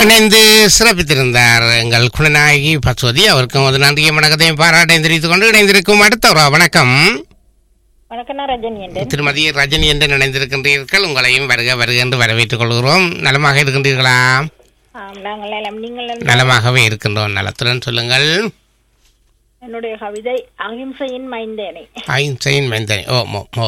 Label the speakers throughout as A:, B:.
A: இணைந்து சிறப்பித்திருந்தார் எங்கள் குணநாயகி பசுவதி அவருக்கும் ஒரு நன்றியும் வணக்கத்தையும் பாராட்டையும் தெரிவித்துக் கொண்டு இணைந்திருக்கும் அடுத்த ஒரு வணக்கம்
B: வணக்கம் நான் ரஜினி என்றேன்
A: திருமதி ரஜினி என்று இணைந்திருக்கின்றீர்கள் உங்களையும் வருக வருக என்று வரவேற்றுக் கொள்கிறோம் நலமாக இருக்கின்றீர்களா
B: ஆம், நாங்கள் நலம் நீங்கள் நலம்.
A: நலமாகவே இருக்கின்றோம் நலத்துடன் சொல்லுங்கள்
B: என்னுடைய கவிதை அகிம்சையின் மைந்தனே
A: ஐன்சைன் மைந்தனி ஓ மோ ஓ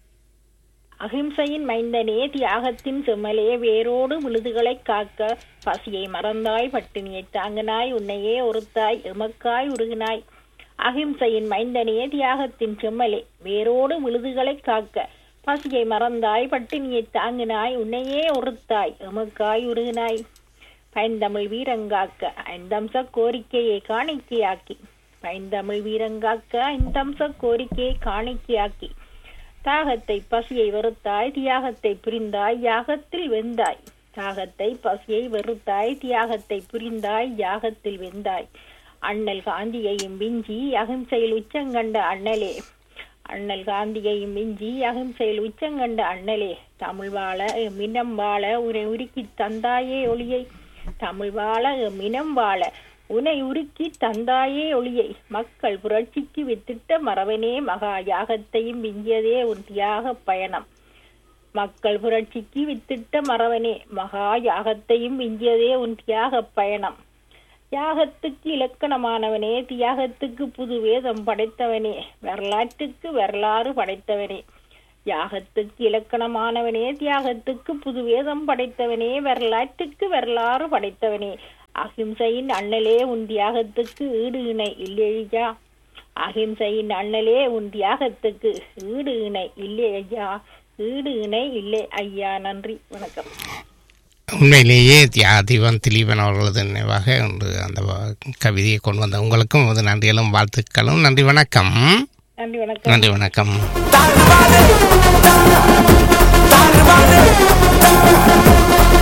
B: அகிம்சையின் மைந்தனே தியாகத்தின் செம்மலே வேரோடு விழுதுகளை காக்க பசியை மறந்தாய் பட்டினியை தாங்கினாய் உன்னையே ஒருத்தாய் எமக்காய் உருகினாய் அகிம்சையின் மைந்தனே தியாகத்தின் செம்மலே வேரோடு விழுதுகளை காக்க பசியை மறந்தாய் பட்டினியை தாங்கினாய் உன்னையே ஒருத்தாய் எமக்காய் உருகினாய் பைந்தமிழ் வீரங்காக்க ஐந்தம்ச கோரிக்கையை காணிக்கையாக்கி பைந்தமிழ் வீரங்காக்க ஐந்தம்ச கோரிக்கையை காணிக்கையாக்கி தாகத்தை பசியை வெறுத்தாய் தியாகத்தை புரிந்தாய் யாகத்தில் வெந்தாய் தாகத்தை பசியை வெறுத்தாய் தியாகத்தை புரிந்தாய் யாகத்தில் வெந்தாய் அண்ணல் காந்தியையும் விஞ்சி அகிம்சையில் உச்சங்கண்ட அண்ணலே அண்ணல் காந்தியையும் மிஞ்சி அகிம்சையில் உச்சங்கண்ட அண்ணலே தமிழ் வாழ மினம் வாழ உரை உருக்கி தந்தாயே ஒளியை தமிழ் வாழ மினம் வாழ உனை உருக்கி தந்தாயே ஒளியை மக்கள் புரட்சிக்கு வித்திட்ட மறவனே மகா யாகத்தையும் விஞ்சியதே உன் தியாக பயணம் மக்கள் புரட்சிக்கு வித்திட்ட மறவனே மகா யாகத்தையும் விஞ்சியதே உன் தியாக பயணம் தியாகத்துக்கு இலக்கணமானவனே தியாகத்துக்கு புது வேதம் படைத்தவனே வரலாற்றுக்கு வரலாறு படைத்தவனே தியாகத்துக்கு இலக்கணமானவனே தியாகத்துக்கு புது வேதம் படைத்தவனே வரலாற்றுக்கு வரலாறு படைத்தவனே அகிம்சையின் அண்ணலே உன் தியாகத்துக்கு ஈடு இணை இல்லையா அகிம்சையின் அண்ணலே உன் தியாகத்துக்கு ஈடு இணை இல்லை ஐயா ஈடு இணை இல்லை ஐயா நன்றி வணக்கம்
A: உண்மையிலேயே தியாதிவன் திலீபன் அவர்களது நினைவாக ஒன்று அந்த வ- கவிதையை கொண்டு வந்த உங்களுக்கும் ஒரு நன்றிகளும் வாழ்த்துக்களும் நன்றி வணக்கம்
B: நன்றி வணக்கம்
A: நன்றி வணக்கம்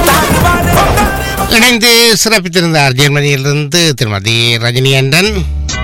A: இணைந்து சிறப்பித்திருந்தார் ஜெர்மனியிலிருந்து திருமதி ரஜினி அண்டன்